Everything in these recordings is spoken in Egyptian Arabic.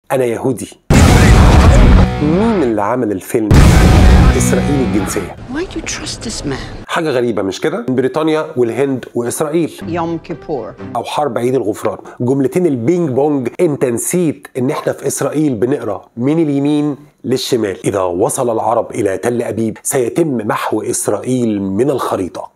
انا يهودي مين اللي عمل الفيلم اسرائيلي الجنسيه Why do you trust this man? حاجه غريبه مش كده بريطانيا والهند واسرائيل Yom Kippur. او حرب عيد الغفران جملتين البينج بونج انت نسيت ان احنا في اسرائيل بنقرا من اليمين للشمال اذا وصل العرب الى تل ابيب سيتم محو اسرائيل من الخريطه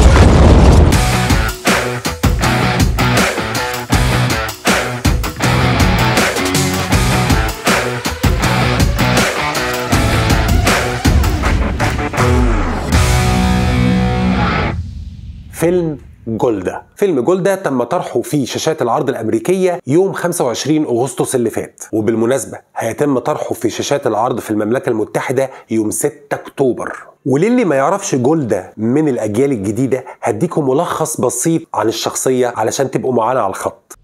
فيلم جولدا فيلم جولدا تم طرحه في شاشات العرض الأمريكية يوم 25 أغسطس اللي فات وبالمناسبة هيتم طرحه في شاشات العرض في المملكة المتحدة يوم 6 أكتوبر وللي ما يعرفش جولدا من الأجيال الجديدة هديكم ملخص بسيط عن الشخصية علشان تبقوا معانا على الخط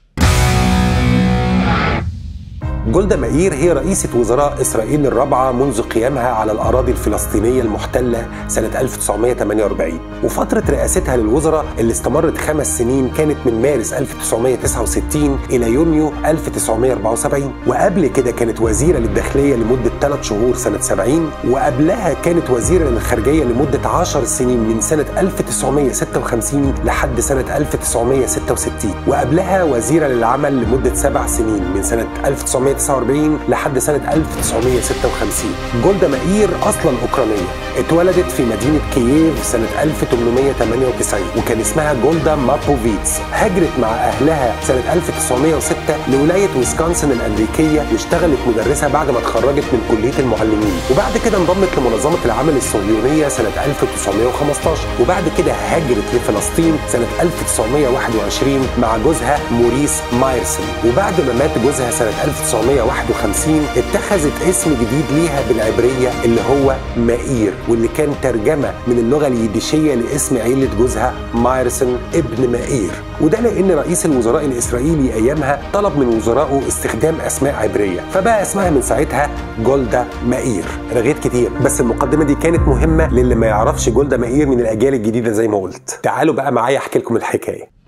جولدا مائير هي رئيسة وزراء إسرائيل الرابعة منذ قيامها على الأراضي الفلسطينية المحتلة سنة 1948 وفترة رئاستها للوزراء اللي استمرت خمس سنين كانت من مارس 1969 إلى يونيو 1974 وقبل كده كانت وزيرة للداخلية لمدة ثلاث شهور سنة 70 وقبلها كانت وزيرة للخارجية لمدة 10 سنين من سنة 1956 لحد سنة 1966 وقبلها وزيرة للعمل لمدة سبع سنين من سنة 1949 لحد سنة 1956 جولدا مائير أصلا أوكرانية اتولدت في مدينة كييف سنة 1898 وكان اسمها جولدا مابوفيتس هاجرت مع أهلها سنة 1906 لولاية ويسكونسن الأمريكية واشتغلت مدرسة بعد ما اتخرجت من كلية المعلمين وبعد كده انضمت لمنظمة العمل الصهيونية سنة 1915 وبعد كده هاجرت لفلسطين سنة 1921 مع جوزها موريس مايرسون وبعد ما مات جوزها سنة 1951 اتخذت اسم جديد ليها بالعبرية اللي هو مائير واللي كان ترجمة من اللغة اليديشية لاسم عيلة جوزها مايرسون ابن مائير وده لأن رئيس الوزراء الإسرائيلي أيامها طلب من وزرائه استخدام أسماء عبرية فبقى اسمها من ساعتها جولدا مائير رغيت كتير بس المقدمة دي كانت مهمة للي ما يعرفش جولدا مائير من الأجيال الجديدة زي ما قلت تعالوا بقى معايا أحكي لكم الحكاية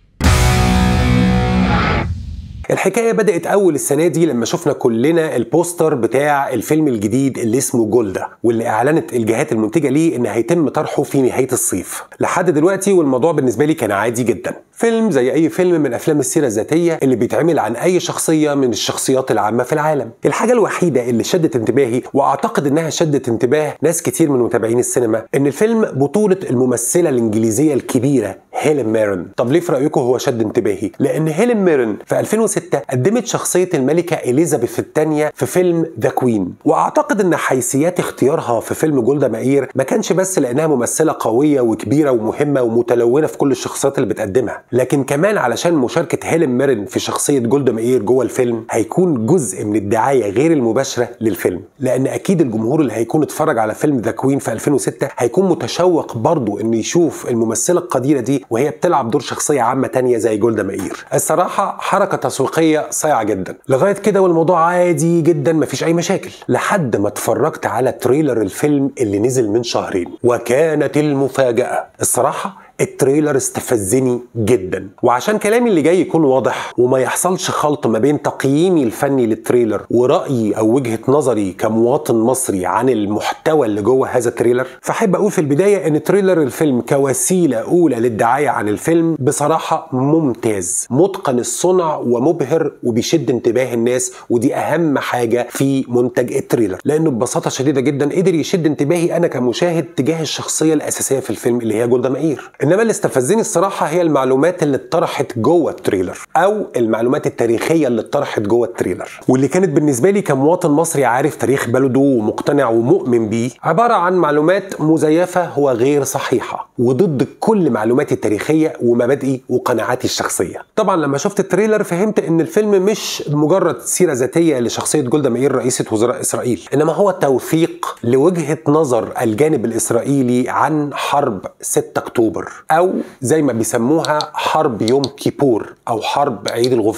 الحكايه بدات اول السنه دي لما شفنا كلنا البوستر بتاع الفيلم الجديد اللي اسمه جولدا واللي اعلنت الجهات المنتجه ليه ان هيتم طرحه في نهايه الصيف لحد دلوقتي والموضوع بالنسبه لي كان عادي جدا فيلم زي اي فيلم من افلام السيره الذاتيه اللي بيتعمل عن اي شخصيه من الشخصيات العامه في العالم الحاجه الوحيده اللي شدت انتباهي واعتقد انها شدت انتباه ناس كتير من متابعين السينما ان الفيلم بطوله الممثله الانجليزيه الكبيره هيلين ميرن طب ليه في رايكم هو شد انتباهي لان هيلين ميرن في 2006 قدمت شخصيه الملكه اليزابيث الثانيه في فيلم ذا كوين واعتقد ان حيثيات اختيارها في فيلم جولدا مائير ما كانش بس لانها ممثله قويه وكبيره ومهمه ومتلونه في كل الشخصيات اللي بتقدمها لكن كمان علشان مشاركه هيلين ميرن في شخصيه جولدا مائير جوه الفيلم هيكون جزء من الدعايه غير المباشره للفيلم لان اكيد الجمهور اللي هيكون اتفرج على فيلم ذا كوين في 2006 هيكون متشوق برضه انه يشوف الممثله القديره دي وهي بتلعب دور شخصيه عامه تانية زي جولدا مائير الصراحه حركه تسويقيه صايعه جدا لغايه كده والموضوع عادي جدا مفيش اي مشاكل لحد ما اتفرجت على تريلر الفيلم اللي نزل من شهرين وكانت المفاجاه الصراحه التريلر استفزني جدا وعشان كلامي اللي جاي يكون واضح وما يحصلش خلط ما بين تقييمي الفني للتريلر ورأيي أو وجهة نظري كمواطن مصري عن المحتوى اللي جوه هذا التريلر فأحب أقول في البداية أن تريلر الفيلم كوسيلة أولى للدعاية عن الفيلم بصراحة ممتاز متقن الصنع ومبهر وبيشد انتباه الناس ودي أهم حاجة في منتج التريلر لأنه ببساطة شديدة جدا قدر يشد انتباهي أنا كمشاهد تجاه الشخصية الأساسية في الفيلم اللي هي جولدا مائير انما اللي استفزني الصراحه هي المعلومات اللي اتطرحت جوه التريلر او المعلومات التاريخيه اللي اتطرحت جوه التريلر واللي كانت بالنسبه لي كمواطن مصري عارف تاريخ بلده ومقتنع ومؤمن بيه عباره عن معلومات مزيفه وغير صحيحه وضد كل معلوماتي التاريخيه ومبادئي وقناعاتي الشخصيه طبعا لما شفت التريلر فهمت ان الفيلم مش مجرد سيره ذاتيه لشخصيه جولدا مائير رئيسه وزراء اسرائيل انما هو توثيق لوجهه نظر الجانب الاسرائيلي عن حرب 6 اكتوبر او زي ما بيسموها حرب يوم كيبور او حرب عيد الغفران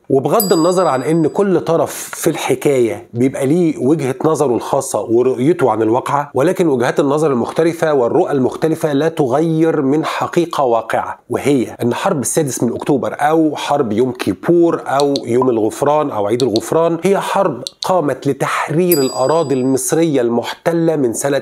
وبغض النظر عن ان كل طرف في الحكايه بيبقى ليه وجهه نظره الخاصه ورؤيته عن الواقعه ولكن وجهات النظر المختلفه والرؤى المختلفه لا تغير من حقيقه واقعه وهي ان حرب السادس من اكتوبر او حرب يوم كيبور او يوم الغفران او عيد الغفران هي حرب قامت لتحرير الاراضي المصريه المحتله من سنه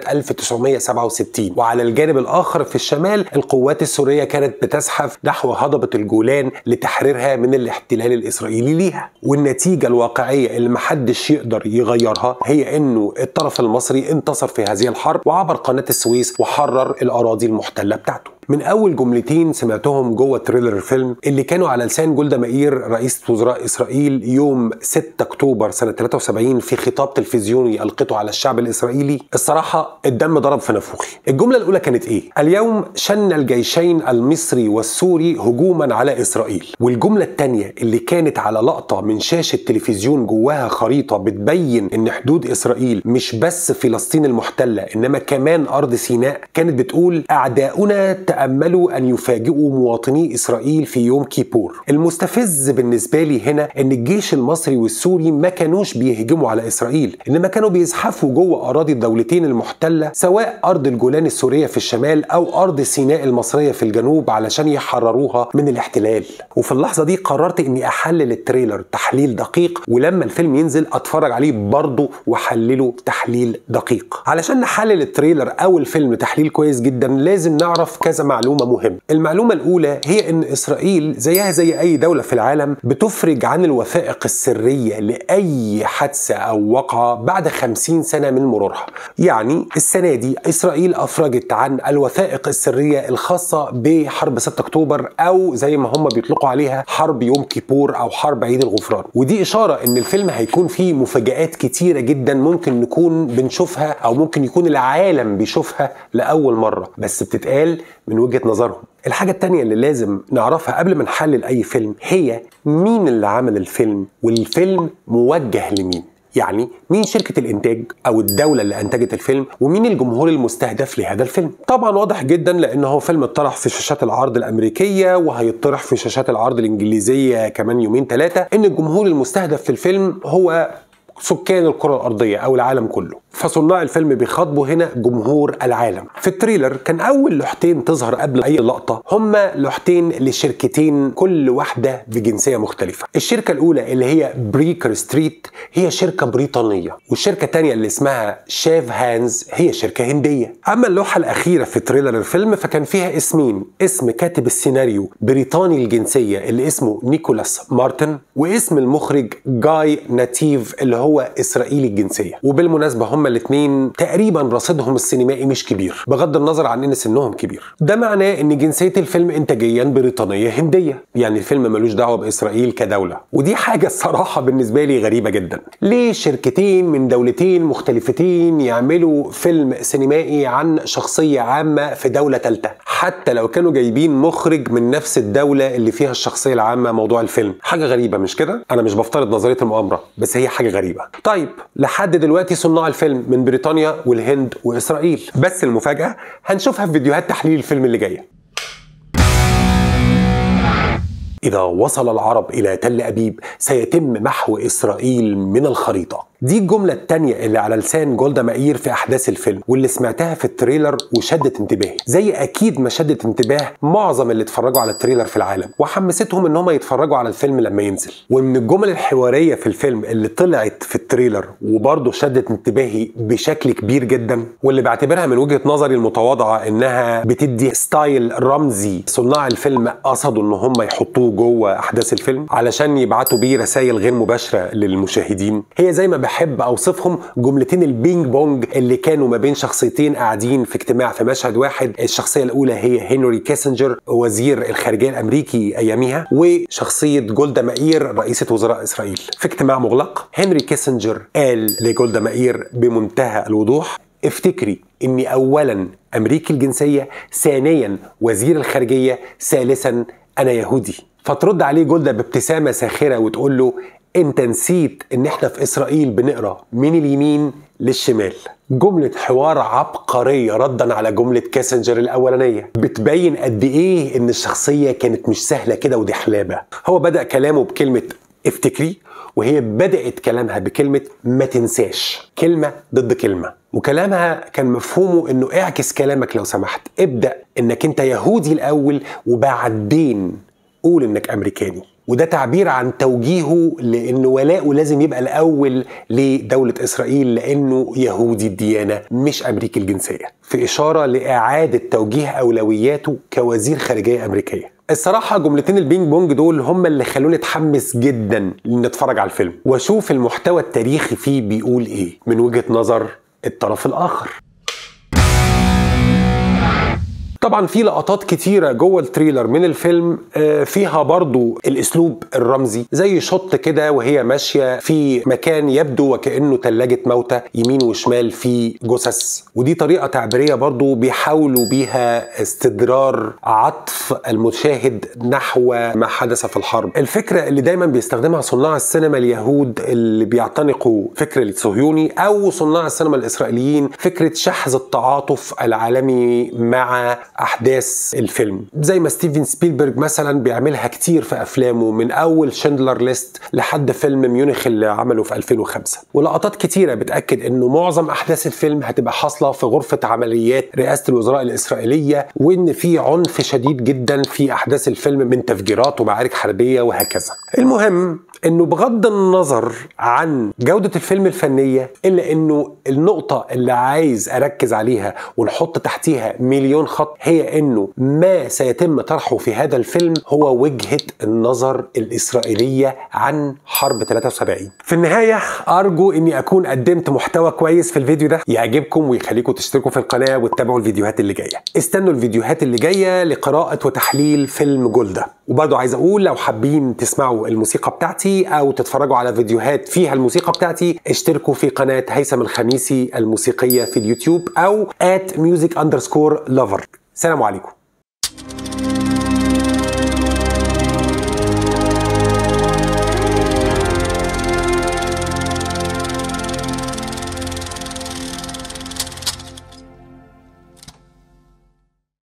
1967 وعلى الجانب الاخر في الشمال القوات السوريه كانت بتزحف نحو هضبه الجولان لتحريرها من الاحتلال الاسرائيلي ليها والنتيجه الواقعيه اللي محدش يقدر يغيرها هي انه الطرف المصري انتصر في هذه الحرب وعبر قناه السويس وحرر الاراضي المحتله بتاعته من اول جملتين سمعتهم جوه تريلر الفيلم اللي كانوا على لسان جولدا مائير رئيسة وزراء اسرائيل يوم 6 اكتوبر سنه 73 في خطاب تلفزيوني القته على الشعب الاسرائيلي الصراحه الدم ضرب في نافوخي الجمله الاولى كانت ايه اليوم شن الجيشين المصري والسوري هجوما على اسرائيل والجمله الثانيه اللي كانت على لقطه من شاشه تلفزيون جواها خريطه بتبين ان حدود اسرائيل مش بس فلسطين المحتله انما كمان ارض سيناء كانت بتقول اعداؤنا تأملوا أن يفاجئوا مواطني إسرائيل في يوم كيبور المستفز بالنسبة لي هنا أن الجيش المصري والسوري ما كانوش بيهجموا على إسرائيل إنما كانوا بيزحفوا جوه أراضي الدولتين المحتلة سواء أرض الجولان السورية في الشمال أو أرض سيناء المصرية في الجنوب علشان يحرروها من الاحتلال وفي اللحظة دي قررت أني أحلل التريلر تحليل دقيق ولما الفيلم ينزل أتفرج عليه برضه وأحلله تحليل دقيق علشان نحلل التريلر أو الفيلم تحليل كويس جدا لازم نعرف كذا معلومة مهمة المعلومة الأولى هي أن إسرائيل زيها زي أي دولة في العالم بتفرج عن الوثائق السرية لأي حادثة أو وقعة بعد خمسين سنة من مرورها يعني السنة دي إسرائيل أفرجت عن الوثائق السرية الخاصة بحرب 6 أكتوبر أو زي ما هم بيطلقوا عليها حرب يوم كيبور أو حرب عيد الغفران ودي إشارة أن الفيلم هيكون فيه مفاجآت كتيرة جدا ممكن نكون بنشوفها أو ممكن يكون العالم بيشوفها لأول مرة بس بتتقال من وجهة نظرهم الحاجة التانية اللي لازم نعرفها قبل ما نحلل أي فيلم هي مين اللي عمل الفيلم والفيلم موجه لمين يعني مين شركة الإنتاج أو الدولة اللي أنتجت الفيلم ومين الجمهور المستهدف لهذا الفيلم طبعا واضح جدا لأن هو فيلم اتطرح في شاشات العرض الأمريكية وهيطرح في شاشات العرض الإنجليزية كمان يومين ثلاثة إن الجمهور المستهدف في الفيلم هو سكان الكرة الأرضية أو العالم كله فصناع الفيلم بيخاطبوا هنا جمهور العالم في التريلر كان أول لوحتين تظهر قبل أي لقطة هما لوحتين لشركتين كل واحدة بجنسية مختلفة الشركة الأولى اللي هي بريكر ستريت هي شركة بريطانية والشركة الثانية اللي اسمها شيف هانز هي شركة هندية أما اللوحة الأخيرة في تريلر الفيلم فكان فيها اسمين اسم كاتب السيناريو بريطاني الجنسية اللي اسمه نيكولاس مارتن واسم المخرج جاي ناتيف اللي هو إسرائيلي الجنسية وبالمناسبة هما الاثنين تقريبا رصيدهم السينمائي مش كبير بغض النظر عن ان سنهم كبير ده معناه ان جنسيه الفيلم انتاجيا بريطانيه هنديه يعني الفيلم ملوش دعوه باسرائيل كدوله ودي حاجه الصراحه بالنسبه لي غريبه جدا ليه شركتين من دولتين مختلفتين يعملوا فيلم سينمائي عن شخصيه عامه في دوله ثالثه حتى لو كانوا جايبين مخرج من نفس الدوله اللي فيها الشخصيه العامه موضوع الفيلم حاجه غريبه مش كده انا مش بفترض نظريه المؤامره بس هي حاجه غريبه طيب لحد دلوقتي صناع الفيلم من بريطانيا والهند واسرائيل بس المفاجاه هنشوفها في فيديوهات تحليل الفيلم اللي جايه إذا وصل العرب إلى تل أبيب سيتم محو إسرائيل من الخريطة دي الجملة التانية اللي على لسان جولدا مائير في أحداث الفيلم واللي سمعتها في التريلر وشدت انتباهي زي أكيد ما شدت انتباه معظم اللي اتفرجوا على التريلر في العالم وحمستهم إن هم يتفرجوا على الفيلم لما ينزل ومن الجمل الحوارية في الفيلم اللي طلعت في التريلر وبرضه شدت انتباهي بشكل كبير جدا واللي بعتبرها من وجهة نظري المتواضعة إنها بتدي ستايل رمزي صناع الفيلم قصدوا إن هم يحطوه جوه أحداث الفيلم علشان يبعتوا بيه رسائل غير مباشرة للمشاهدين هي زي ما بحب اوصفهم جملتين البينج بونج اللي كانوا ما بين شخصيتين قاعدين في اجتماع في مشهد واحد الشخصيه الاولى هي هنري كيسنجر وزير الخارجيه الامريكي اياميها وشخصيه جولدا مائير رئيسه وزراء اسرائيل في اجتماع مغلق هنري كيسنجر قال لجولدا مائير بمنتهى الوضوح افتكري اني اولا امريكي الجنسيه ثانيا وزير الخارجيه ثالثا انا يهودي فترد عليه جولدا بابتسامه ساخره وتقول له انت نسيت ان احنا في اسرائيل بنقرا من اليمين للشمال جملة حوار عبقرية ردا على جملة كاسنجر الأولانية بتبين قد إيه إن الشخصية كانت مش سهلة كده ودي حلابة هو بدأ كلامه بكلمة افتكري وهي بدأت كلامها بكلمة ما تنساش كلمة ضد كلمة وكلامها كان مفهومه انه اعكس كلامك لو سمحت ابدأ انك انت يهودي الاول وبعدين قول انك امريكاني وده تعبير عن توجيهه لأن ولاءه لازم يبقى الأول لدولة إسرائيل لأنه يهودي الديانة مش أمريكي الجنسية في إشارة لإعادة توجيه أولوياته كوزير خارجية أمريكية الصراحة جملتين البينج بونج دول هم اللي خلوني اتحمس جدا نتفرج على الفيلم واشوف المحتوى التاريخي فيه بيقول ايه من وجهة نظر الطرف الآخر طبعا في لقطات كتيرة جوه التريلر من الفيلم فيها برضو الاسلوب الرمزي زي شط كده وهي ماشية في مكان يبدو وكأنه تلاجة موتى يمين وشمال في جثث ودي طريقة تعبيرية برضو بيحاولوا بيها استدرار عطف المشاهد نحو ما حدث في الحرب الفكرة اللي دايما بيستخدمها صناع السينما اليهود اللي بيعتنقوا فكر الصهيوني او صناع السينما الاسرائيليين فكرة شحذ التعاطف العالمي مع احداث الفيلم زي ما ستيفن سبيلبرج مثلا بيعملها كتير في افلامه من اول شندلر ليست لحد فيلم ميونخ اللي عمله في 2005 ولقطات كتيره بتاكد انه معظم احداث الفيلم هتبقى حاصله في غرفه عمليات رئاسه الوزراء الاسرائيليه وان في عنف شديد جدا في احداث الفيلم من تفجيرات ومعارك حربيه وهكذا المهم انه بغض النظر عن جودة الفيلم الفنية الا انه النقطة اللي عايز اركز عليها ونحط تحتيها مليون خط هي انه ما سيتم طرحه في هذا الفيلم هو وجهة النظر الاسرائيلية عن حرب 73 في النهاية ارجو اني اكون قدمت محتوى كويس في الفيديو ده يعجبكم ويخليكم تشتركوا في القناة وتتابعوا الفيديوهات اللي جاية استنوا الفيديوهات اللي جاية لقراءة وتحليل فيلم جولدا وبرضه عايز اقول لو حابين تسمعوا الموسيقى بتاعتي او تتفرجوا على فيديوهات فيها الموسيقى بتاعتي اشتركوا في قناه هيثم الخميسي الموسيقيه في اليوتيوب او at music underscore lover سلام عليكم